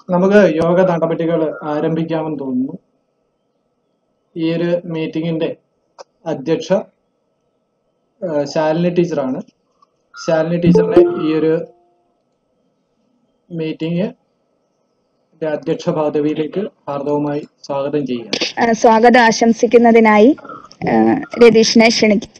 നമുക്ക് യോഗ നടപടികൾ ആരംഭിക്കാമെന്ന് തോന്നുന്നു ഈ ഒരു മീറ്റിംഗിന്റെ അധ്യക്ഷ ആ, ശാലിനി ടീച്ചറാണ് ശാലിനി ടീച്ചറിനെ ഈ ഒരു മീറ്റിംഗ് അധ്യക്ഷ പദവിയിലേക്ക് ഹാർദവമായി സ്വാഗതം ചെയ്യുക ആ, സ്വാഗതം ആശംസിക്കുന്നതിനായി ആ, രതീഷിനെ ക്ഷണിക്കും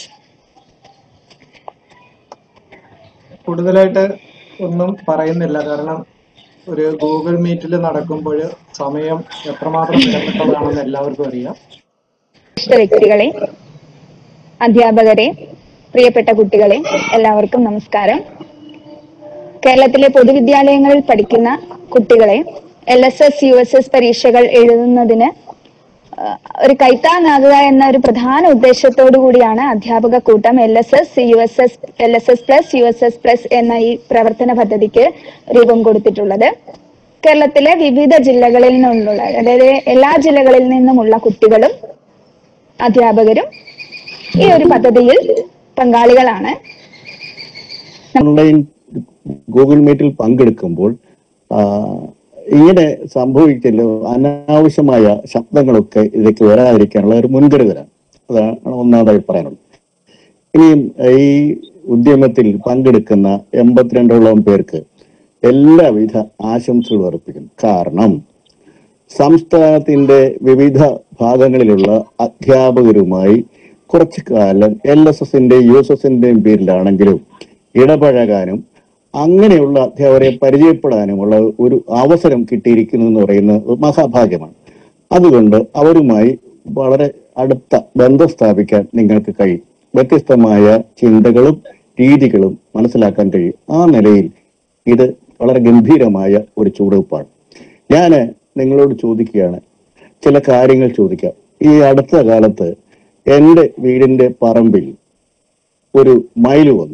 കൂടുതലായിട്ട് ഒന്നും പറയുന്നില്ല കാരണം ഒരു ഗൂഗിൾ മീറ്റിൽ നടക്കുമ്പോൾ സമയം എത്രമാത്രം വിലപ്പെട്ടതാണെന്ന് എല്ലാവർക്കും അറിയാം ഇഷ്ട വ്യക്തികളെ അധ്യാപകരെ പ്രിയപ്പെട്ട കുട്ടികളെ എല്ലാവർക്കും നമസ്കാരം കേരളത്തിലെ പൊതുവിദ്യാലയങ്ങളിൽ പഠിക്കുന്ന കുട്ടികളെ L S S U S S പരീക്ഷകൾ എഴുതുന്നതിന് ആ, ഒരു കൈത്താങ്ങാകുക എന്ന ഒരു പ്രധാന ഉദ്ദേശത്തോടു കൂടിയാണ് അധ്യാപക കൂട്ടം L S S U S S L S S plus U S S plus എന്ന ഈ പ്രവർത്തന പദ്ധതിക്ക് രൂപം കൊടുത്തിട്ടുള്ളത് കേരളത്തിലെ വിവിധ ജില്ലകളിൽ നിന്നുള്ള അതായത് എല്ലാ ജില്ലകളിൽ നിന്നുമുള്ള കുട്ടികളും അധ്യാപകരും ഈ ഒരു പദ്ധതിയിൽ പങ്കാളികളാണ് ഓൺലൈൻ ഗൂഗിൾ മീറ്റിൽ പങ്കെടുക്കുമ്പോൾ ആ, ഇങ്ങനെ സംഭവിക്കല്ലോ അനാവശ്യമായ ശബ്ദങ്ങളൊക്കെ ഇതിലേക്ക് വരാതിരിക്കാനുള്ള ഒരു മുൻകരുതലാണ് അതാണ് ഒന്നാമതായി പറയാനുള്ളത് ഇനിയും ഈ ഉദ്യമത്തിൽ പങ്കെടുക്കുന്ന എൺപത്തിരണ്ടോളം പേർക്ക് എല്ലാവിധ ആശംസകളും അർപ്പിക്കുന്നു കാരണം സംസ്ഥാനത്തിന്റെ വിവിധ ഭാഗങ്ങളിലുള്ള അധ്യാപകരുമായി കുറച്ചു കാലം എൽ എസ് എസിന്റെയും യു എസ് എസിന്റെയും പേരിലാണെങ്കിലും ഇടപഴകാനും അങ്ങനെയുള്ള അധ്യാപകരെ പരിചയപ്പെടാനുമുള്ള ഒരു അവസരം കിട്ടിയിരിക്കുന്നു എന്ന് പറയുന്നത് ഒരു മഹാഭാഗ്യമാണ് അതുകൊണ്ട് അവരുമായി വളരെ അടുത്ത ബന്ധം സ്ഥാപിക്കാൻ നിങ്ങൾക്ക് കഴിയും വ്യത്യസ്തമായ ചിന്തകളും രീതികളും മനസ്സിലാക്കാൻ കഴിയും ആ നിലയിൽ ഇത് വളരെ ഗംഭീരമായ ഒരു ചുവടുവെപ്പാണ് ഞാൻ നിങ്ങളോട് ചോദിക്കുകയാണ് ചില കാര്യങ്ങൾ ചോദിക്കാം ഈ അടുത്ത കാലത്ത് എൻ്റെ വീടിന്റെ പറമ്പിൽ ഒരു മയില് വന്നു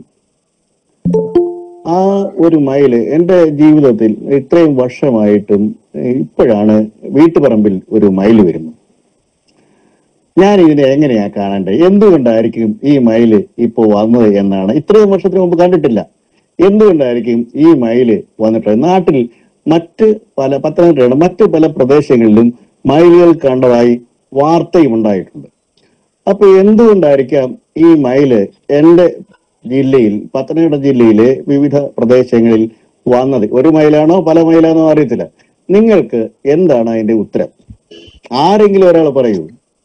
ആ ഒരു മയില് എൻ്റെ ജീവിതത്തിൽ ഇത്രയും വർഷമായിട്ടും ഇപ്പോഴാണ് വീട്ടുപറമ്പിൽ ഒരു മയില് വരുന്നത് ഞാൻ ഇതിനെ എങ്ങനെയാ കാണണ്ടേ എന്തുകൊണ്ടായിരിക്കും ഈ മയില് ഇപ്പോ വന്നത് എന്നാണ് ഇത്രയും വർഷത്തിന് മുമ്പ് കണ്ടിട്ടില്ല എന്തുകൊണ്ടായിരിക്കും ഈ മയില് വന്നിട്ടുള്ളത് നാട്ടിൽ മറ്റ് പല പത്തനംതിട്ടയുടെ മറ്റ് പല പ്രദേശങ്ങളിലും മയിലുകൾ കണ്ടതായി വാർത്തയും ഉണ്ടായിട്ടുണ്ട് അപ്പൊ എന്തുകൊണ്ടായിരിക്കാം ഈ മയില് എന്റെ ജില്ലയിൽ പത്തനംതിട്ട ജില്ലയിലെ വിവിധ പ്രദേശങ്ങളിൽ വന്നത് ഒരു മയിലാണോ പല മയിലാണോ അറിയത്തില്ല നിങ്ങൾക്ക് എന്താണ് അതിന്റെ ഉത്തരം ആരെങ്കിലും ഒരാൾ പറയൂ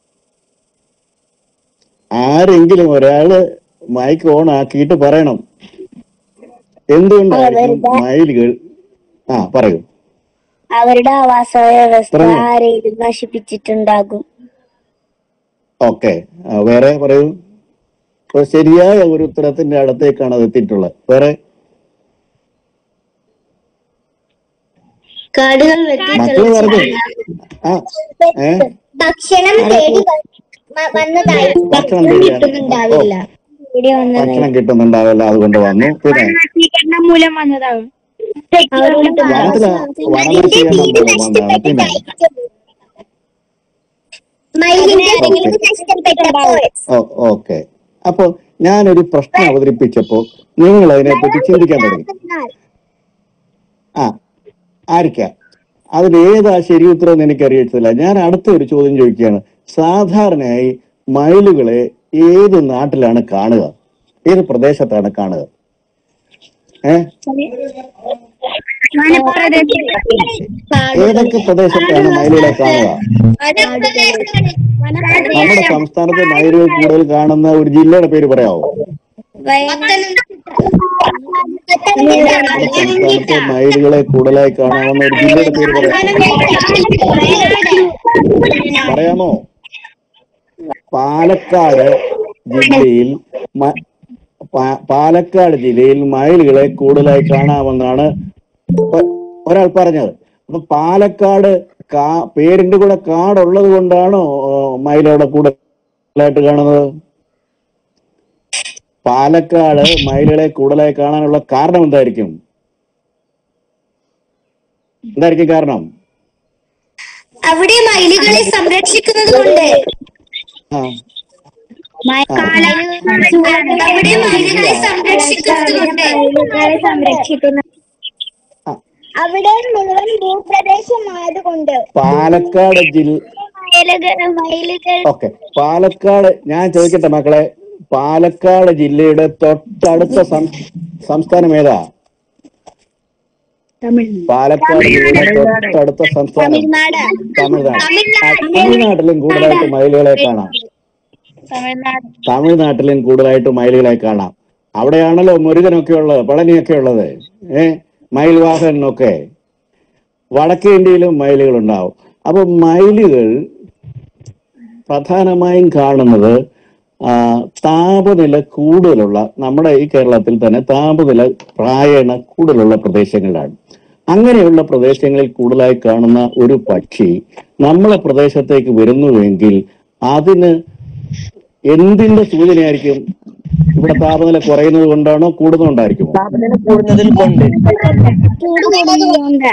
ആരെങ്കിലും ഒരാള് മൈക്ക് ഓൺ ആക്കിയിട്ട് പറയണം എന്തുകൊണ്ടായിരിക്കും മയിലുകൾ ആ പറയൂ അവരുടെ ആവാസ വ്യവസ്ഥ പറഞ്ഞോ. ആരെങ്കിലും നശിപ്പിച്ചിട്ടുണ്ടാകും ഓക്കെ വേറെ പറയൂ ഇപ്പൊ ശരിയായ ഒരു ഉത്തരത്തിന്റെ അടുത്തേക്കാണ് അത് എത്തിയിട്ടുള്ളത് വേറെ കാടുകൾ മക്കള് പറഞ്ഞു ആ ഏ ഭക്ഷണം തേടി വ- വന്നതായി ഭക്ഷണം തേടിയാണ്. കിട്ടുന്നുണ്ടാവില്ല തേടി വന്നതായി ഭക്ഷണം കിട്ടുന്നുണ്ടാവില്ല അതുകൊണ്ട് വന്നു പിന്നെ നശീകരണം മൂലം വന്നതാവും വനത്തില വനനശീകരണം മൂലം വന്നതാണ് പിന്നെ മയിലിന്റെ നഷ്ടപ്പെട്ടപ്പോൾ ഓ ഓക്കെ അപ്പൊ ഞാനൊരു പ്രശ്നം അവതരിപ്പിച്ചപ്പോ നിങ്ങൾ അതിനെപ്പറ്റി ചിന്തിക്കാൻ തുടങ്ങി ആ ആയിരിക്കാം അതിൽ ഏതാ ശരി ഉത്തരം എന്ന് എനിക്ക് അറിയത്തില്ല ഞാൻ അടുത്ത ഒരു ചോദ്യം ചോദിക്കുകയാണ് സാധാരണയായി മയിലുകളെ ഏത് നാട്ടിലാണ് കാണുക ഏത് പ്രദേശത്താണ് കാണുക ഏ ഏതൊക്കെ പ്രദേശത്താണ് മയിലുകളെ കാണുക നമ്മുടെ സംസ്ഥാനത്ത് മയിലുകൾ കൂടുതൽ കാണുന്ന ഒരു ജില്ലയുടെ പേര് പറയാമോ നമ്മുടെ സംസ്ഥാനത്ത് മയിലുകളെ കൂടുതലായി കാണാവുന്ന ഒരു ജില്ലയുടെ പേര് പറയാം പറയാമോ പാലക്കാട് ജില്ലയിൽ മ- പാ- പാലക്കാട് ജില്ലയിൽ മയിലുകളെ കൂടുതലായി കാണാമെന്നാണ് ഒ- ഒരാൾ പറഞ്ഞത് അപ്പൊ പാലക്കാട് കാ പേരിന്റെ കൂടെ കാടുള്ളത് കൊണ്ടാണോ ഓ, മയിലവിടെ കൂടുതലായിട്ട് കാണുന്നത് പാലക്കാട് മയിലുകളെ കൂടുതലായി കാണാനുള്ള കാരണം എന്തായിരിക്കും എന്തായിരിക്കും കാരണം അവിടെ മയിലുകളെ സംരക്ഷിക്കുന്നത് കൊണ്ട് ആ അവിടെ മയിലുകളെ സംരക്ഷിക്കുന്നത് കൊണ്ട് മയിലുകളെ സംരക്ഷിക്കുന്ന അവിടെ മുഴുവൻ ഭൂപ്രദേശമായതുകൊണ്ട് പാലക്കാട് ജില്ല മയിലുകൾ മയിലുകൾ ഓക്കെ പാലക്കാട് ഞാൻ ചോദിക്കട്ടെ മക്കളെ പാലക്കാട് ജില്ലയുടെ തൊട്ടടുത്ത സം- സംസ്ഥാനം ഏതാ പാലക്കാട് ജില്ലയുടെ തൊട്ടടുത്ത സംസ്ഥാനം തമിഴ്നാട് തമിഴ്നാട് ആ, തമിഴ്നാട്ടിലും കൂടുതലായിട്ട് മയിലുകളെ കാണാം തമിഴ്നാട് തമിഴ്നാട്ടിലും കൂടുതലായിട്ട് മയിലുകളെ കാണാം അവിടെയാണല്ലോ മുരുകനൊക്കെ ഉള്ളത് പളനിയൊക്കെ ഉള്ളത് ഏ മയിൽവാഹനൊക്കെ വടക്കേ ഇന്ത്യയിലും മയിലുകൾ ഉണ്ടാവും അപ്പൊ മയിലുകൾ പ്രധാനമായും കാണുന്നത് ആ, താപനില കൂടുതലുള്ള നമ്മുടെ ഈ കേരളത്തിൽ തന്നെ താപനില പ്രായണ കൂടുതലുള്ള പ്രദേശങ്ങളിലാണ് അങ്ങനെയുള്ള പ്രദേശങ്ങളിൽ കൂടുതലായി കാണുന്ന ഒരു പക്ഷി നമ്മളെ പ്രദേശത്തേക്ക് വരുന്നുവെങ്കിൽ അതിന് എന്തിന്റെ സൂചനയായിരിക്കും ഇവിടെ താപനില കുറയുന്നത് കൊണ്ടാണോ കൂടുന്നതുകൊണ്ടായിരിക്കുമോ താപനില കൂടുന്നതിൽ കൊണ്ട് ചൂട് കൂടുന്നതുകൊണ്ട്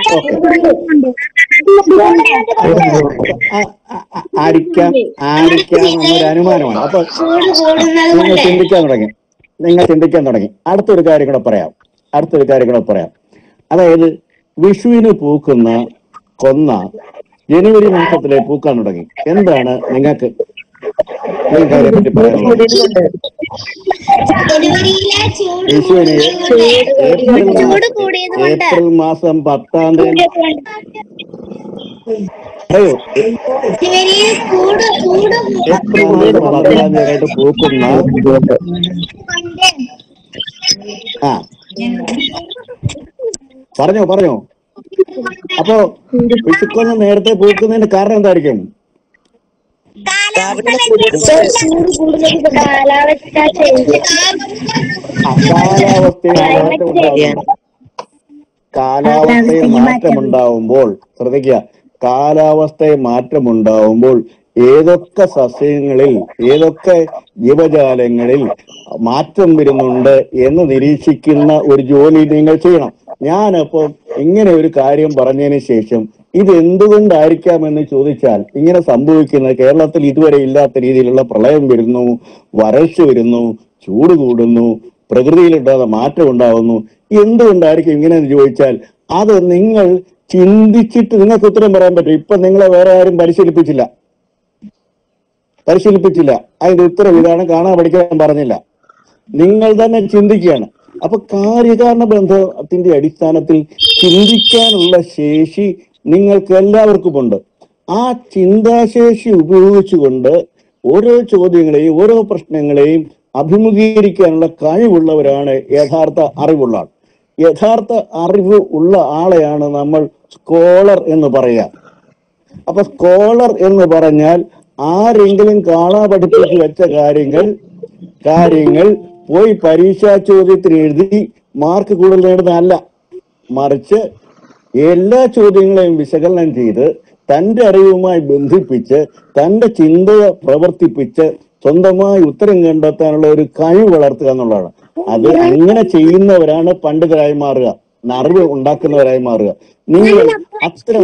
ആ- ആ- ആ- ആയിരിക്കാം ആയിരിക്കാം എന്നൊരു അനുമാനമാണ് അപ്പൊ ചൂട് കൂടുന്നത് നിങ്ങൾ കൊണ്ട് ചിന്തിക്കാൻ തുടങ്ങി നിങ്ങൾ ചിന്തിക്കാൻ തുടങ്ങി അടുത്തൊരു കാര്യം കൂടെ പറയാം അടുത്തൊരു കാര്യം കൂടെ പറയാം അതായത് വിഷുവിന് പൂക്കുന്ന കൊന്ന ജനുവരി മാസത്തിലെ പൂക്കാൻ തുടങ്ങി എന്താണ് നിങ്ങൾക്ക് നിങ്ങൾക്ക് അതിനെപ്പറ്റി പറയാനുള്ളത് ജനുവരിയിലെ ചൂട് വിഷുവിന് ഏപ്രിൽ ചൂട് മാസം കൂടിയത് കൊണ്ട് ഏപ്രിൽ മാസം പത്താം തീയതി അയ്യോ ജനുവരിയിൽ ചൂട് ചൂട് ഏപ്രിൽ മാസം പത്താം തീയതി ആയിട്ട് പൂക്കുന്ന കൊണ്ട് ആ പറഞ്ഞോ പറഞ്ഞോ അപ്പോ വിഷുക്കൊന്ന് നേരത്തെ പൂക്കുന്നതിന്റെ കാരണം എന്തായിരിക്കും ചൂട് കൂടുന്നത് കാലാവസ്ഥ ആ, കാലാവസ്ഥയിൽ മാറ്റം ഉണ്ടാകും കാലാവസ്ഥയിൽ മാറ്റമുണ്ടാവുമ്പോൾ ശ്രദ്ധിക്കുക കാലാവസ്ഥയിൽ മാറ്റമുണ്ടാവുമ്പോൾ ഏതൊക്കെ സസ്യങ്ങളിൽ ഏതൊക്കെ ജീവജാലങ്ങളിൽ മാറ്റം വരുന്നുണ്ട് എന്ന് നിരീക്ഷിക്കുന്ന ഒരു ജോലി നിങ്ങൾ ചെയ്യണം ഞാനപ്പോ ഇങ്ങനെ ഒരു കാര്യം പറഞ്ഞതിന് ശേഷം ഇത് എന്തുകൊണ്ടായിരിക്കാമെന്ന് ചോദിച്ചാൽ ഇങ്ങനെ സംഭവിക്കുന്നത് കേരളത്തിൽ ഇതുവരെ ഇല്ലാത്ത രീതിയിലുള്ള പ്രളയം വരുന്നു വരൾച്ച വരുന്നു ചൂട് കൂടുന്നു പ്രകൃതിയിലുണ്ടാകുന്ന മാറ്റം ഉണ്ടാകുന്നു എന്തുകൊണ്ടായിരിക്കും ഇങ്ങനെ എന്ന് ചോദിച്ചാൽ അത് നിങ്ങൾ ചിന്തിച്ചിട്ട് നിങ്ങൾക്ക് ഉത്തരം പറയാൻ പറ്റും ഇപ്പൊ നിങ്ങളെ വേറെ ആരും പരിശീലിപ്പിച്ചില്ല പരിശീലിപ്പിച്ചില്ല അതിന്റെ ഉത്തരം ഇതാണ് കാണാൻ പഠിക്കാൻ പറഞ്ഞില്ല നിങ്ങൾ തന്നെ ചിന്തിക്കുകയാണ് അപ്പൊ കാര്യകാരണ ബന്ധത്തിന്റെ അടിസ്ഥാനത്തിൽ ചിന്തിക്കാനുള്ള ശേഷി നിങ്ങൾക്ക് എല്ലാവർക്കും ഉണ്ട് ആ ചിന്താശേഷി ഉപയോഗിച്ചുകൊണ്ട് ഓരോ ചോദ്യങ്ങളെയും ഓരോ പ്രശ്നങ്ങളെയും അഭിമുഖീകരിക്കാനുള്ള കഴിവുള്ളവരാണ് യഥാർത്ഥ അറിവുള്ള ആൾ യഥാർത്ഥ അറിവ് ഉള്ള ആളെയാണ് നമ്മൾ സ്കോളർ എന്ന് പറയുക അപ്പൊ സ്കോളർ എന്ന് പറഞ്ഞാൽ ആരെങ്കിലും കാണാ പഠിപ്പിച്ച് വെച്ച കാര്യങ്ങൾ കാര്യങ്ങൾ പോയി പരീക്ഷാ ചോദ്യത്തിന് എഴുതി മാർക്ക് കൂടുതൽ നേടുന്നതല്ല മറിച്ച് എല്ലാ ചോദ്യങ്ങളെയും വിശകലനം ചെയ്ത് തന്റെ അറിവുമായി ബന്ധിപ്പിച്ച് തന്റെ ചിന്തയെ പ്രവർത്തിപ്പിച്ച് സ്വന്തമായി ഉത്തരം കണ്ടെത്താനുള്ള ഒരു കഴിവ് വളർത്തുക എന്നുള്ളതാണ് അത് അങ്ങനെ ചെയ്യുന്നവരാണ് പണ്ഡിതരായി മാറുക അറിവ് ഉണ്ടാക്കുന്നവരായി മാറുക നിങ്ങൾ അത്തരം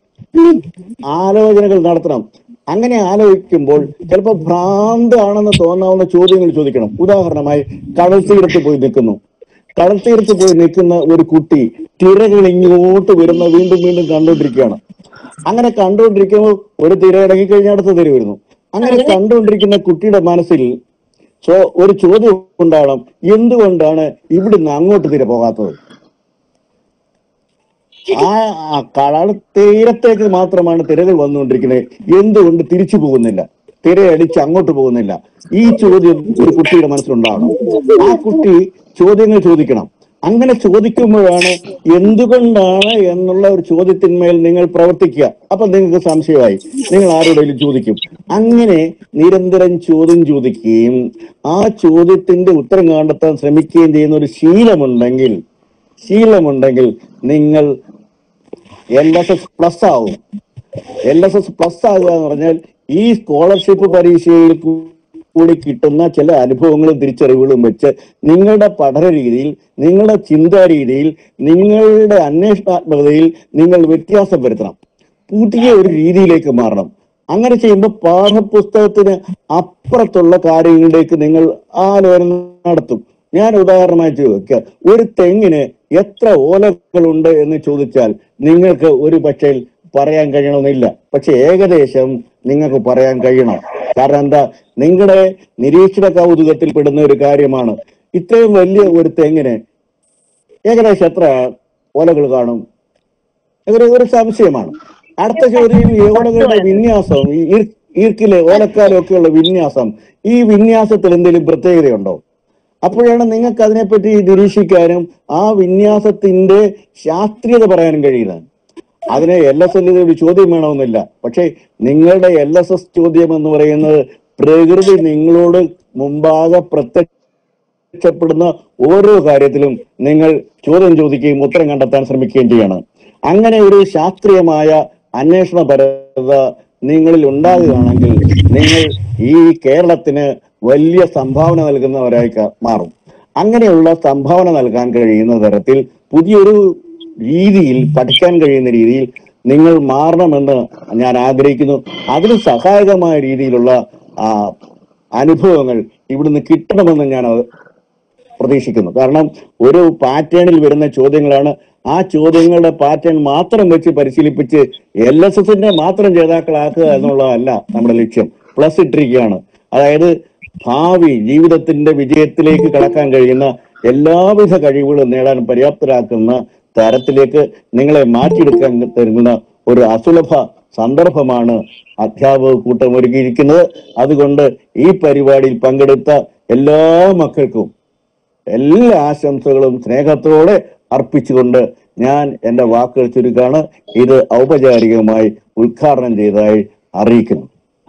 ആലോചനകൾ നടത്തണം അങ്ങനെ ആലോചിക്കുമ്പോൾ ചിലപ്പോൾ ഭ്രാന്താണെന്ന് തോന്നാവുന്ന ചോദ്യങ്ങൾ ചോദിക്കണം ഉദാഹരണമായി കടൽ തീരത്ത് പോയി നിൽക്കുന്നു കടൽ തീരത്ത് പോയി നിൽക്കുന്ന ഒരു കുട്ടി തിരകൾ ഇങ്ങോട്ട് വരുന്ന വീണ്ടും വീണ്ടും കണ്ടുകൊണ്ടിരിക്കുകയാണ് അങ്ങനെ കണ്ടുകൊണ്ടിരിക്കുമ്പോൾ ഒരു തിര ഇറങ്ങി കഴിഞ്ഞാൽ അടുത്ത തിര വരുന്നു അങ്ങനെ കണ്ടുകൊണ്ടിരിക്കുന്ന കുട്ടിയുടെ മനസ്സിൽ സോ ഒരു ചോദ്യം ഉണ്ടാവണം എന്തുകൊണ്ടാണ് ഇവിടുന്ന് അങ്ങോട്ട് തിര പോകാത്തത് ആ ആ കടൽ തീരത്തേക്ക് മാത്രമാണ് തിരകൾ വന്നുകൊണ്ടിരിക്കുന്നത് എന്തുകൊണ്ട് തിരിച്ചു പോകുന്നില്ല തിരയടിച്ച് അങ്ങോട്ട് പോകുന്നില്ല ഈ ചോദ്യം ഒരു കുട്ടിയുടെ മനസ്സിലുണ്ടാവണം ആ കുട്ടി ചോദ്യങ്ങൾ ചോദിക്കണം അങ്ങനെ ചോദിക്കുമ്പോഴാണ് എന്തുകൊണ്ടാണ് എന്നുള്ള ഒരു ചോദ്യത്തിന്മേൽ നിങ്ങൾ പ്രവർത്തിക്കുക അപ്പൊ നിങ്ങൾക്ക് സംശയമായി നിങ്ങൾ ആരോടെങ്കിലും ചോദിക്കും അങ്ങനെ നിരന്തരം ചോദ്യം ചോദിക്കുകയും ആ ചോദ്യത്തിന്റെ ഉത്തരം കണ്ടെത്താൻ ശ്രമിക്കുകയും ചെയ്യുന്ന ഒരു ശീലമുണ്ടെങ്കിൽ ശീലമുണ്ടെങ്കിൽ നിങ്ങൾ എൽ എസ് എസ് പ്ലസ് ആവും എൽ എസ് എസ് പ്ലസ് ആകുക എന്ന് പറഞ്ഞാൽ ഈ സ്കോളർഷിപ്പ് പരീക്ഷയിൽ കൂ- കൂടി കിട്ടുന്ന ചില അനുഭവങ്ങളും തിരിച്ചറിവുകളും വെച്ച് നിങ്ങളുടെ പഠന രീതിയിൽ നിങ്ങളുടെ ചിന്താ രീതിയിൽ നിങ്ങളുടെ അന്വേഷണാത്മകതയിൽ നിങ്ങൾ വ്യത്യാസം വരുത്തണം പുതിയ ഒരു രീതിയിലേക്ക് മാറണം അങ്ങനെ ചെയ്യുമ്പോൾ പാഠപുസ്തകത്തിന് അപ്പുറത്തുള്ള കാര്യങ്ങളിലേക്ക് നിങ്ങൾ ആലോചന നടത്തും ഞാൻ ഉദാഹരണമായി ചോദിക്കുക ഒരു തെങ്ങിന് എത്ര ഓലകളുണ്ട് എന്ന് ചോദിച്ചാൽ നിങ്ങൾക്ക് ഒരു പക്ഷേ പറയാൻ കഴിയണമെന്നില്ല പക്ഷെ ഏകദേശം നിങ്ങൾക്ക് പറയാൻ കഴിയണം കാരണം എന്താ നിങ്ങളുടെ നിരീക്ഷണ കൗതുകത്തിൽ പെടുന്ന ഒരു കാര്യമാണ് ഇത്രയും വലിയ ഒരു തെങ്ങിന് ഏകദേശം എത്ര ഓലകൾ കാണും ഒരു ഒരു സംശയമാണ് അടുത്ത ചോദ്യം ഈ ഓലകളുടെ വിന്യാസം ഈ ഈർ- ഈർക്കിലെ ഓലക്കാലം ഒക്കെയുള്ള വിന്യാസം ഈ വിന്യാസത്തിൽ എന്തെങ്കിലും പ്രത്യേകതയുണ്ടോ അപ്പോഴാണ് നിങ്ങൾക്ക് അതിനെപ്പറ്റി നിരീക്ഷിക്കാനും ആ വിന്യാസത്തിന്റെ ശാസ്ത്രീയത പറയാനും കഴിയുന്നത് അതിന് എൽ എസ് എല്ലിൽ ഒരു ചോദ്യം വേണമെന്നില്ല പക്ഷേ നിങ്ങളുടെ എൽ എസ് എസ് ചോദ്യം എന്ന് പറയുന്നത് പ്രകൃതി നിങ്ങളോട് മുമ്പാകെ പ്രത്യക്ഷപ്പെടുന്ന ഓരോ കാര്യത്തിലും നിങ്ങൾ ചോദ്യം ചോദിക്കുകയും ഉത്തരം കണ്ടെത്താൻ ശ്രമിക്കുകയും ചെയ്യണം അങ്ങനെ ഒരു ശാസ്ത്രീയമായ അന്വേഷണപരത നിങ്ങളിൽ ഉണ്ടാകുകയാണെങ്കിൽ നിങ്ങൾ ഈ കേരളത്തിന് വലിയ സംഭാവന നൽകുന്നവരായി ക- മാറും അങ്ങനെയുള്ള സംഭാവന നൽകാൻ കഴിയുന്ന തരത്തിൽ പുതിയൊരു രീതിയിൽ പഠിക്കാൻ കഴിയുന്ന രീതിയിൽ നിങ്ങൾ മാറണമെന്ന് ഞാൻ ആഗ്രഹിക്കുന്നു അതിന് സഹായകമായ രീതിയിലുള്ള ആ, അനുഭവങ്ങൾ ഇവിടുന്ന് കിട്ടണമെന്ന് ഞാൻ അത് പ്രതീക്ഷിക്കുന്നു കാരണം ഒരു പാറ്റേണിൽ വരുന്ന ചോദ്യങ്ങളാണ് ആ ചോദ്യങ്ങളുടെ പാറ്റേൺ മാത്രം വെച്ച് പരിശീലിപ്പിച്ച് എൽ എസ് എസിന്റെ മാത്രം ജേതാക്കളാക്കുക എന്നുള്ളതല്ല നമ്മുടെ ലക്ഷ്യം പ്ലസ് ഇട്ടിരിക്കുകയാണ് അതായത് ഭാവി ജീവിതത്തിന്റെ വിജയത്തിലേക്ക് കടക്കാൻ കഴിയുന്ന എല്ലാവിധ കഴിവുകളും നേടാൻ പര്യാപ്തരാക്കുന്ന തരത്തിലേക്ക് നിങ്ങളെ മാറ്റിയെടുക്കാൻ തരുന്ന ഒരു അസുലഭ സന്ദർഭമാണ് അധ്യാപക കൂട്ടം ഒരുക്കിയിരിക്കുന്നത് അതുകൊണ്ട് ഈ പരിപാടിയിൽ പങ്കെടുത്ത എല്ലാ മക്കൾക്കും എല്ലാ ആശംസകളും സ്നേഹത്തോടെ അർപ്പിച്ചുകൊണ്ട് ഞാൻ എന്റെ വാക്കുകൾ ചുരുക്കാണ് ഇത് ഔപചാരികമായി ഉദ്ഘാടനം ചെയ്തതായി അറിയിക്കുന്നു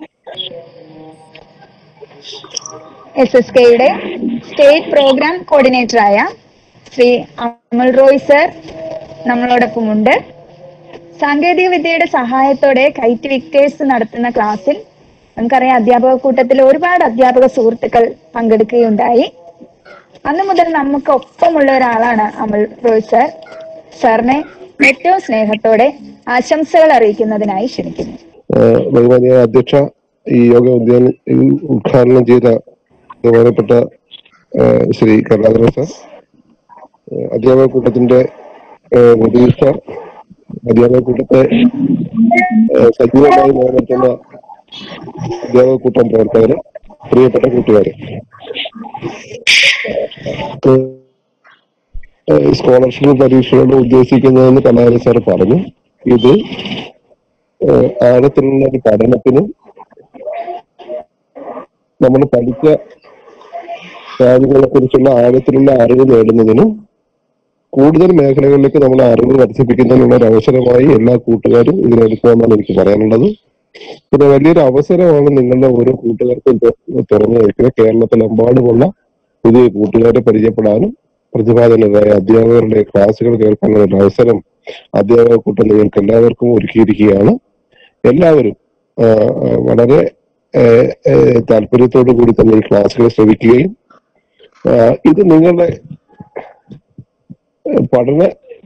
എസ് എസ് കെയുടെ സ്റ്റേറ്റ് പ്രോഗ്രാം കോർഡിനേറ്ററായ ശ്രീ അമൽ റോയ് സർ നമ്മളോടൊപ്പമുണ്ട് സാങ്കേതിക വിദ്യയുടെ സഹായത്തോടെ കൈറ്റ് വിക്ടേഴ്സ് നടത്തുന്ന ക്ലാസ്സിൽ നമുക്കറിയാം അധ്യാപക കൂട്ടത്തിൽ ഒരുപാട് അധ്യാപക സുഹൃത്തുക്കൾ പങ്കെടുക്കുകയുണ്ടായി അന്ന് മുതൽ നമുക്ക് ഒപ്പമുള്ള ഒരാളാണ് അമൽ റോയ് സർ സാറിനെ ഏറ്റവും സ്നേഹത്തോടെ ആശംസകൾ അറിയിക്കുന്നതിനായി ക്ഷണിക്കുന്നു ഏഹ് ബഹുമാനിയ അധ്യക്ഷ ഈ യോഗ ഉദ്യാന ഈ ഉദ്ഘാടനം ചെയ്ത ബഹുമാനപ്പെട്ട ഏഹ് ശ്രീ കരുണാകരൻ സാർ ഏഹ് അധ്യാപക കൂട്ടത്തിന്റെ ഏഹ് മുദീർ സാർ അധ്യാപക കൂട്ടത്തെ ഏഹ് സജീവമായി നിലനിർത്തുന്ന അധ്യാപക കൂട്ടം പ്രവർത്തകര് പ്രിയപ്പെട്ട കൂട്ടുകാരെ ഏഹ് സ്കോളർഷിപ്പ് പരീക്ഷകൾ ഉദ്ദേശിക്കുന്നതെന്ന് കലാകാരൻ സാർ പറഞ്ഞു ഇത് ഏഹ് ആഴത്തിലുള്ള ഒരു പഠനത്തിനും നമ്മൾ പഠിച്ച കാര്യങ്ങളെ കുറിച്ചുള്ള ആഴത്തിലുള്ള അറിവ് നേടുന്നതിനും കൂടുതൽ മേഖലകളിലേക്ക് നമ്മൾ അറിവ് വർദ്ധിപ്പിക്കുന്നതിനുള്ള ഒരു അവസരമായി എല്ലാ കൂട്ടുകാരും ഇതിനെടുക്കുമെന്നാണ് എനിക്ക് പറയാനുള്ളത് പിന്നെ വലിയൊരു അവസരമാണ് നിങ്ങളുടെ ഓരോ കൂട്ടുകാർക്കും തു- തുറന്നു വയ്ക്കുന്നത് കേരളത്തിലെമ്പാടുമുള്ള പുതിയ കൂട്ടുകാരെ പരിചയപ്പെടാനും പ്രതിപാദനരായ അധ്യാപകരുടെ ക്ലാസുകൾ കേൾക്കാനുള്ള ഒരു അവസരം അധ്യാപക കൂട്ടം നിങ്ങൾക്ക് എല്ലാവർക്കും ഒരുക്കിയിരിക്കുകയാണ് എല്ലാവരും ആ, ആ, വളരെ ഏ, ഏ, താല്പര്യത്തോടു കൂടി തന്നെ ഈ ക്ലാസ്സുകൾ ശ്രവിക്കുകയും ആ, ഇത് നിങ്ങളുടെ ഏ, പഠന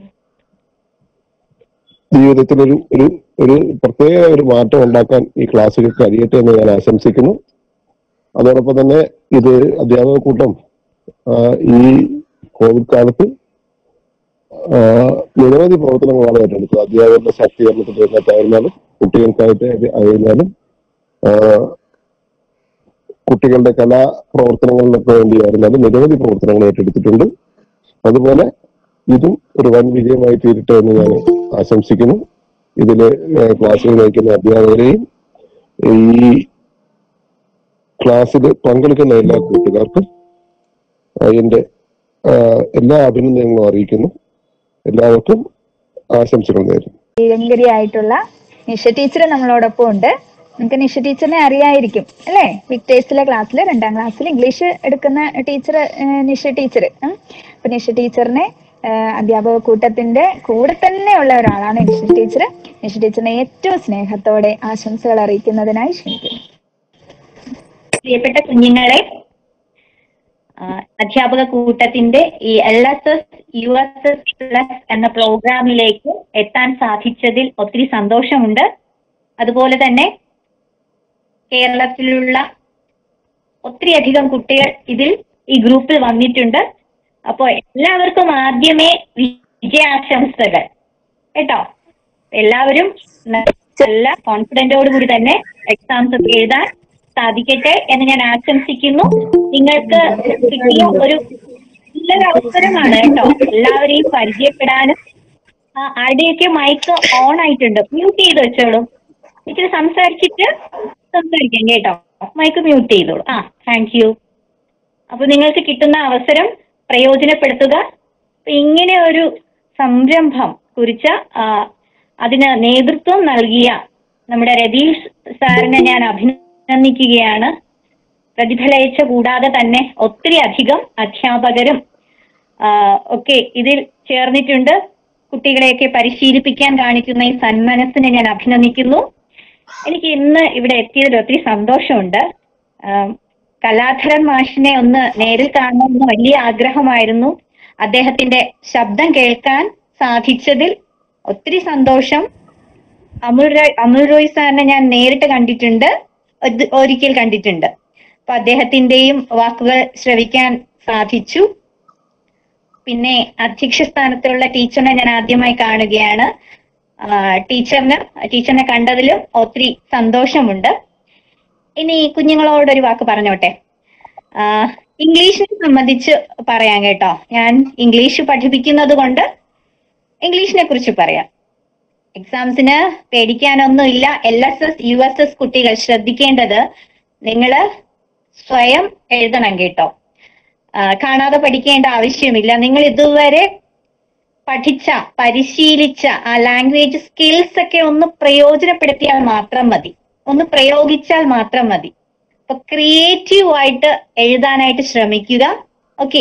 ജീവിതത്തിൽ ഒരു ഒരു ഒരു പ്രത്യേക ഒരു മാറ്റം ഉണ്ടാക്കാൻ ഈ ക്ലാസ്സുകൾ കഴിയട്ടെ എന്ന് ഞാൻ ആശംസിക്കുന്നു അതോടൊപ്പം തന്നെ ഇത് അധ്യാപക കൂട്ടം ആ, ഈ കോവിഡ് കാലത്ത് ആ, നിരവധി പ്രവർത്തനങ്ങളാണ് ഏറ്റെടുത്തത് അധ്യാപകരുടെ ശാക്തീകരണത്തിന്റെ രംഗത്തായിരുന്നാലും കുട്ടികൾക്കായിട്ട് ആയിരുന്നാലും ആ, കുട്ടികളുടെ കലാപ്രവർത്തനങ്ങളിലൊക്കെ വേണ്ടിയായിരുന്നാലും നിരവധി പ്രവർത്തനങ്ങൾ ഏറ്റെടുത്തിട്ടുണ്ട് അതുപോലെ ഇതും ഒരു വൻ വിജയമായി തീരട്ടെ എന്ന് ഞാൻ ആശംസിക്കുന്നു ഇതില് ഏഹ്, ക്ലാസ്സുകൾ നയിക്കുന്ന അധ്യാപകരെയും ഈ ക്ലാസ്സിൽ പങ്കെടുക്കുന്ന എല്ലാ കൂട്ടുകാർക്കും അതിന്റെ ആ, എല്ലാ അഭിനന്ദനങ്ങളും അറിയിക്കുന്നു എല്ലാവർക്കും ആശംസകൾ നേരുന്നു ശ്രീലങ്കരിയായിട്ടുള്ള നിഷ ടീച്ചർ നമ്മളോടൊപ്പം ഉണ്ട് നമുക്ക് നിഷ ടീച്ചറിനെ അറിയായിരിക്കും അല്ലേ വിക്ടേഴ്സിലെ ക്ലാസ്സിൽ രണ്ടാം ക്ലാസ്സിൽ ഇംഗ്ലീഷ് എടുക്കുന്ന ടീച്ചർ നിഷ ടീച്ചർ അപ്പൊ നിഷ ടീച്ചറിനെ ഏഹ്, അധ്യാപക കൂട്ടത്തിന്റെ കൂടെ തന്നെ ഉള്ള ഒരാളാണ് നിഷ ടീച്ചർ നിഷ ടീച്ചറിനെ ഏറ്റവും സ്നേഹത്തോടെ ആശംസകൾ അറിയിക്കുന്നതിനായി ക്ഷണിക്കുന്നു പ്രിയപ്പെട്ട കുഞ്ഞുങ്ങളെ ആ, അധ്യാപക കൂട്ടത്തിന്റെ ഈ L S S U S S plus എന്ന പ്രോഗ്രാമിലേക്ക് എത്താൻ സാധിച്ചതിൽ ഒത്തിരി സന്തോഷമുണ്ട് അതുപോലെ തന്നെ കേരളത്തിലുള്ള ഒത്തിരിയധികം കുട്ടികൾ ഇതിൽ ഈ ഗ്രൂപ്പിൽ വന്നിട്ടുണ്ട് അപ്പോൾ എല്ലാവർക്കും ആദ്യമേ വിജയാശംസകൾ കേട്ടോ എല്ലാവരും നല്ല കോൺഫിഡന്റോട് കൂടി തന്നെ എക്സാംസ് ഒക്കെ എഴുതാൻ സാധിക്കട്ടെ എന്ന് ഞാൻ ആശംസിക്കുന്നു നിങ്ങൾക്ക് കിട്ടിയ ഒരു നല്ലൊരു അവസരമാണ് കേട്ടോ എല്ലാവരെയും പരിചയപ്പെടാനും ആ, ആരുടെയൊക്കെ മൈക്ക് ഓൺ ആയിട്ടുണ്ട് മ്യൂട്ട് ചെയ്ത് വെച്ചോളൂ ഇച്ചിരി സംസാരിച്ചിട്ട് സംസാരിക്കാം കേട്ടോ മൈക്ക് മ്യൂട്ട് ചെയ്തോളൂ ആ താങ്ക് യു അപ്പൊ നിങ്ങൾക്ക് കിട്ടുന്ന അവസരം പ്രയോജനപ്പെടുത്തുക അപ്പൊ ഇങ്ങനെ ഒരു സംരംഭം കുറിച്ച ആ, അതിന് നേതൃത്വം നൽകിയ നമ്മുടെ രതീഷ് സാറിനെ ഞാൻ അഭിനന്ദിക്കുകയാണ് പ്രതിഫലേച്ഛ കൂടാതെ തന്നെ ഒത്തിരി അധികം അധ്യാപകരും ആ, ഒക്കെ ഇതിൽ ചേർന്നിട്ടുണ്ട് കുട്ടികളെയൊക്കെ പരിശീലിപ്പിക്കാൻ കാണിക്കുന്ന ഈ സന്മനസ്സിനെ ഞാൻ അഭിനന്ദിക്കുന്നു എനിക്ക് ഇന്ന് ഇവിടെ എത്തിയതിൽ ഒത്തിരി സന്തോഷമുണ്ട് ആം, കലാധരൻ മാഷിനെ ഒന്ന് നേരിൽ കാണണമെന്ന് വലിയ ആഗ്രഹമായിരുന്നു അദ്ദേഹത്തിന്റെ ശബ്ദം കേൾക്കാൻ സാധിച്ചതിൽ ഒത്തിരി സന്തോഷം അമുൽ റോയ് അമുൽ റോയ് സാറിനെ ഞാൻ നേരിട്ട് കണ്ടിട്ടുണ്ട് ഒരു- ഒരിക്കൽ കണ്ടിട്ടുണ്ട് അപ്പൊ അദ്ദേഹത്തിന്റെയും വാക്കുകൾ ശ്രവിക്കാൻ സാധിച്ചു പിന്നെ അധ്യക്ഷ സ്ഥാനത്തുള്ള ടീച്ചറിനെ ഞാൻ ആദ്യമായി കാണുകയാണ് ആ, ടീച്ചറിന് ടീച്ചറിനെ കണ്ടതിലും ഒത്തിരി സന്തോഷമുണ്ട് ഇനി കുഞ്ഞുങ്ങളോടൊരു വാക്ക് പറഞ്ഞോട്ടെ ആ, ഇംഗ്ലീഷിനെ സംബന്ധിച്ച് പറയാം കേട്ടോ ഞാൻ ഇംഗ്ലീഷ് പഠിപ്പിക്കുന്നത് കൊണ്ട് ഇംഗ്ലീഷിനെ കുറിച്ച് പറയാം എക്സാംസിന് പേടിക്കാനൊന്നുമില്ല L S S U S S കുട്ടികൾ ശ്രദ്ധിക്കേണ്ടത് നിങ്ങൾ സ്വയം എഴുതണം കേട്ടോ ആ, കാണാതെ പഠിക്കേണ്ട ആവശ്യമില്ല നിങ്ങൾ ഇതുവരെ പഠിച്ച പരിശീലിച്ച ആ ലാംഗ്വേജ് സ്കിൽസ് ഒക്കെ ഒന്ന് പ്രയോജനപ്പെടുത്തിയാൽ മാത്രം മതി ഒന്ന് പ്രയോഗിച്ചാൽ മാത്രം മതി അപ്പൊ ക്രിയേറ്റീവ് ആയിട്ട് എഴുതാനായിട്ട് ശ്രമിക്കുക ഓക്കെ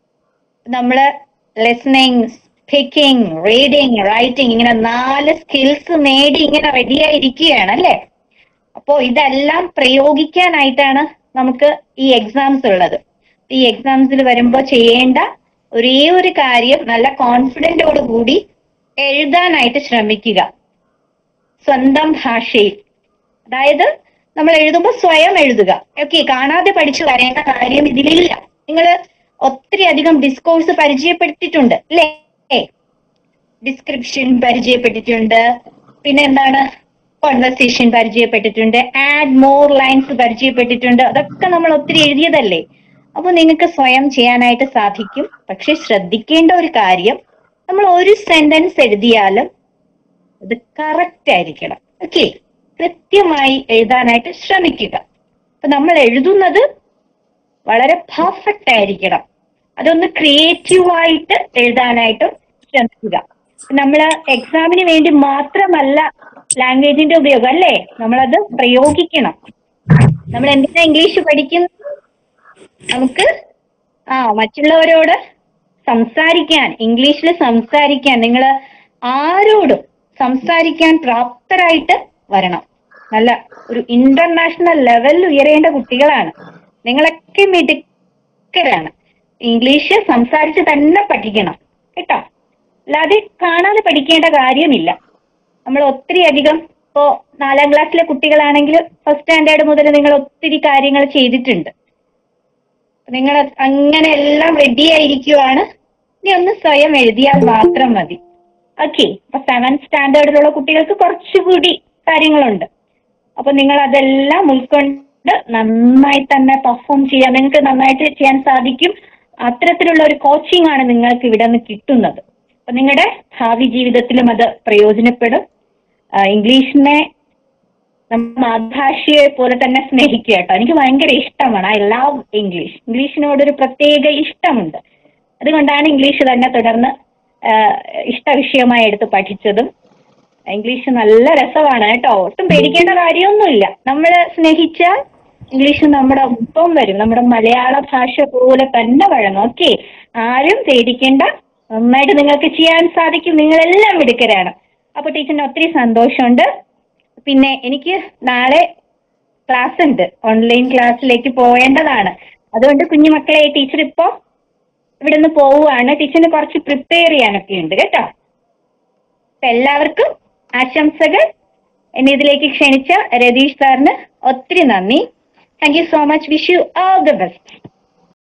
നമ്മള് ലിസണിങ് സ്പീക്കിംഗ് റീഡിങ് റൈറ്റിംഗ് ഇങ്ങനെ നാല് സ്കിൽസ് നേടി ഇങ്ങനെ റെഡിയായിരിക്കുകയാണ് അല്ലേ അപ്പോ ഇതെല്ലാം പ്രയോഗിക്കാനായിട്ടാണ് നമുക്ക് ഈ എക്സാംസ് ഉള്ളത് ഈ എക്സാംസിൽ വരുമ്പോൾ ചെയ്യേണ്ട ഒരേ ഒരു കാര്യം നല്ല കോൺഫിഡന്റോട് കൂടി എഴുതാനായിട്ട് ശ്രമിക്കുക സ്വന്തം ഭാഷയിൽ അതായത് നമ്മൾ എഴുതുമ്പോൾ സ്വയം എഴുതുക ഓക്കെ കാണാതെ പഠിച്ചു വരേണ്ട കാര്യം ഇതിലില്ല നിങ്ങൾ ഒത്തിരി അധികം ഡിസ്കോഴ്സ് പരിചയപ്പെടുത്തിയിട്ടുണ്ട് അല്ലേ ഡിസ്ക്രിപ്ഷൻ പരിചയപ്പെട്ടിട്ടുണ്ട് പിന്നെ എന്താണ് കോൺവെർസേഷൻ പരിചയപ്പെട്ടിട്ടുണ്ട് ആഡ് മോർ ലൈൻസ് പരിചയപ്പെട്ടിട്ടുണ്ട് അതൊക്കെ നമ്മൾ ഒത്തിരി എഴുതിയതല്ലേ അപ്പൊ നിങ്ങൾക്ക് സ്വയം ചെയ്യാനായിട്ട് സാധിക്കും പക്ഷെ ശ്രദ്ധിക്കേണ്ട ഒരു കാര്യം നമ്മൾ ഒരു സെന്റൻസ് എഴുതിയാലും അത് കറക്റ്റ് ആയിരിക്കണം ഓക്കെ കൃത്യമായി എഴുതാനായിട്ട് ശ്രമിക്കുക അപ്പൊ നമ്മൾ എഴുതുന്നത് വളരെ പെർഫെക്റ്റ് ആയിരിക്കണം അതൊന്ന് ക്രിയേറ്റീവായിട്ട് എഴുതാനായിട്ടും ശ്രമിക്കുക നമ്മൾ എക്സാമിന് വേണ്ടി മാത്രമല്ല ലാംഗ്വേജിന്റെ ഉപയോഗം അല്ലേ നമ്മളത് പ്രയോഗിക്കണം നമ്മൾ എന്തിനാ ഇംഗ്ലീഷ് പഠിക്കുന്നത് നമുക്ക് ആ മറ്റുള്ളവരോട് സംസാരിക്കാൻ ഇംഗ്ലീഷിൽ സംസാരിക്കാൻ നിങ്ങൾ ആരോടും സംസാരിക്കാൻ പ്രാപ്തരായിട്ട് വരണം നല്ല ഒരു ഇന്റർനാഷണൽ ലെവലിൽ ഉയരേണ്ട കുട്ടികളാണ് നിങ്ങളൊക്കെ മിടുക്കരാണ് ഇംഗ്ലീഷ് സംസാരിച്ച് തന്നെ പഠിക്കണം കേട്ടോ അല്ലാതെ കാണാതെ പഠിക്കേണ്ട കാര്യമില്ല നമ്മൾ ഒത്തിരി അധികം ഇപ്പോ നാലാം ക്ലാസ്സിലെ കുട്ടികളാണെങ്കിൽ ഫസ്റ്റ് സ്റ്റാൻഡേർഡ് മുതൽ നിങ്ങൾ ഒത്തിരി കാര്യങ്ങൾ ചെയ്തിട്ടുണ്ട് നിങ്ങൾ അങ്ങനെ എല്ലാം റെഡി ആയിരിക്കുവാണ് ഇനി ഒന്ന് സ്വയം എഴുതിയാൽ മാത്രം മതി ഓക്കെ അപ്പൊ സെവൻത് സ്റ്റാൻഡേർഡിലുള്ള കുട്ടികൾക്ക് കുറച്ചുകൂടി കാര്യങ്ങളുണ്ട് അപ്പൊ നിങ്ങൾ അതെല്ലാം ഉൾക്കൊണ്ട് നന്നായി തന്നെ പെർഫോം ചെയ്യാൻ നിങ്ങൾക്ക് നന്നായിട്ട് ചെയ്യാൻ സാധിക്കും അത്തരത്തിലുള്ള ഒരു കോച്ചിങ് ആണ് നിങ്ങൾക്ക് ഇവിടെ നിന്ന് കിട്ടുന്നത് അപ്പൊ നിങ്ങളുടെ ഭാവി ജീവിതത്തിലും അത് പ്രയോജനപ്പെടും ആ, ഇംഗ്ലീഷിനെ നമ്മുടെ മാതൃഭാഷയെ പോലെ തന്നെ സ്നേഹിക്കുക കേട്ടോ എനിക്ക് ഭയങ്കര ഇഷ്ടമാണ് ഐ ലവ് ഇംഗ്ലീഷ് ഇംഗ്ലീഷിനോടൊരു പ്രത്യേക ഇഷ്ടമുണ്ട് അതുകൊണ്ടാണ് ഇംഗ്ലീഷ് തന്നെ തുടർന്ന് ആ, ഇഷ്ട വിഷയമായി എടുത്ത് പഠിച്ചതും ഇംഗ്ലീഷ് നല്ല രസമാണ് കേട്ടോ ഒട്ടും പേടിക്കേണ്ട കാര്യമൊന്നുമില്ല നമ്മൾ സ്നേഹിച്ചാൽ ഇംഗ്ലീഷ് നമ്മുടെ ഒപ്പം വരും നമ്മുടെ മലയാള ഭാഷ പോലെ തന്നെ വഴങ്ങും ഓക്കെ ആരും പേടിക്കേണ്ട നന്നായിട്ട് നിങ്ങൾക്ക് ചെയ്യാൻ സാധിക്കും നിങ്ങളെല്ലാം മിടുക്കരാണ് അപ്പൊ ടീച്ചറിന് ഒത്തിരി സന്തോഷമുണ്ട് പിന്നെ എനിക്ക് നാളെ ക്ലാസ് ഉണ്ട് ഓൺലൈൻ ക്ലാസ്സിലേക്ക് പോവേണ്ടതാണ് അതുകൊണ്ട് കുഞ്ഞുമക്കളെ ടീച്ചർ ഇപ്പോ ഇവിടെ നിന്ന് പോവുകയാണ് ടീച്ചറിന് കുറച്ച് പ്രിപ്പയർ ചെയ്യാനൊക്കെ ഉണ്ട് കേട്ടോ അപ്പൊ എല്ലാവർക്കും ആശംസകൾ എന്നെ ഇതിലേക്ക് ക്ഷണിച്ച രതീഷ് സാറിന് ഒത്തിരി നന്ദി thank you so much wish you all the best